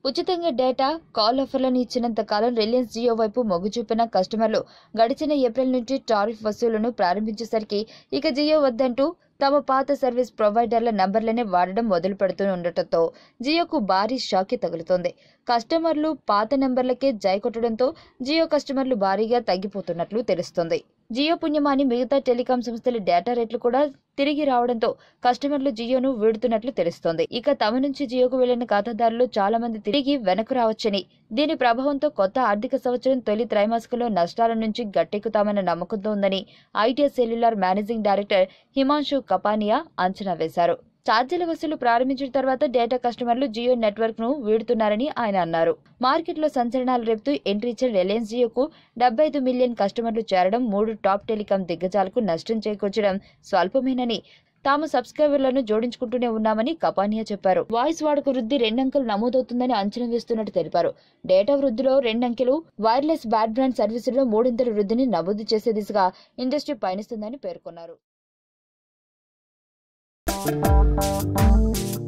ఉచితంగా data call ఆఫర్లను ఇచ్చినంత కాలం రిలయన్స్ జియో వైపు మొగ్గు చూపిన కస్టమర్లు గడిచిన ఏప్రిల్ నుంచి టారిఫ్ వసూలును ప్రారంభించేసరికి ఇక జియో వద్దంటూ తమ పాత సర్వీస్ ప్రొవైడర్ల నంబర్లనే వాడడం మొదలు పెడుతూ ఉండటంతో జియోకు భారీ షాకి తగులుతోంది కస్టమర్లు పాత నెంబర్లకే జై కొట్టడంతో జియో కస్టమర్లు భారీగా తగ్గిపోతున్నట్లు తెలుస్తోంది జియో పుణ్యమాని మిగతా టెలికాం సంస్థల డేటా రేట్లు కూడా తిరిగి రావడంతో కస్టమర్లు జియోను వీడుతున్నట్లు తెలుస్తోంది ఇక తమ నుంచి జియోకు వెళ్లిన ఖాతాదారులు చాలా మంది తిరిగి వెనక్కు రావచ్చని దీని ప్రభావంతో కొత్త ఆర్థిక సంవత్సరం తొలి త్రైమాసికంలో నష్టాల నుంచి గట్టెక్కుతామన్న నమ్మకంతో ఉందని ITS cellular managing director Himanshu Kapania అంచనా వేశారు ఛార్జీల వసూలు ప్రారంభించిన తర్వాత డేటా కస్టమర్లు జియో నెట్వర్క్ ను వీడుతున్నారని ఆయన అన్నారు మార్కెట్లో సంచలనాలు రేపుతూ ఎంట్రీ ఇచ్చిన రిలయన్స్ జియోకు డెబ్బై ఐదు మిలియన్ కస్టమర్లు చేరడం మూడు టాప్ టెలికాం దిగ్గజాలకు నష్టం చేకూర్చడం స్వల్పమేనని తాము సబ్స్క్రైబర్లను జోడించుకుంటూనే ఉన్నామని కపానియా చెప్పారు వాయిస్ వాడక వృద్ధి రెండంకెలు నమోదవుతుందని అంచనా వేస్తున్నట్టు తెలిపారు డేటా వృద్ధిలో రెండంకెలు వైర్లెస్ బ్రాడ్ బ్రాండ్ సర్వీసుల్లో మూడింతల వృద్ధిని నమోదు చేసే దిశగా ఇండస్ట్రీ పయనిస్తుందని పేర్కొన్నారు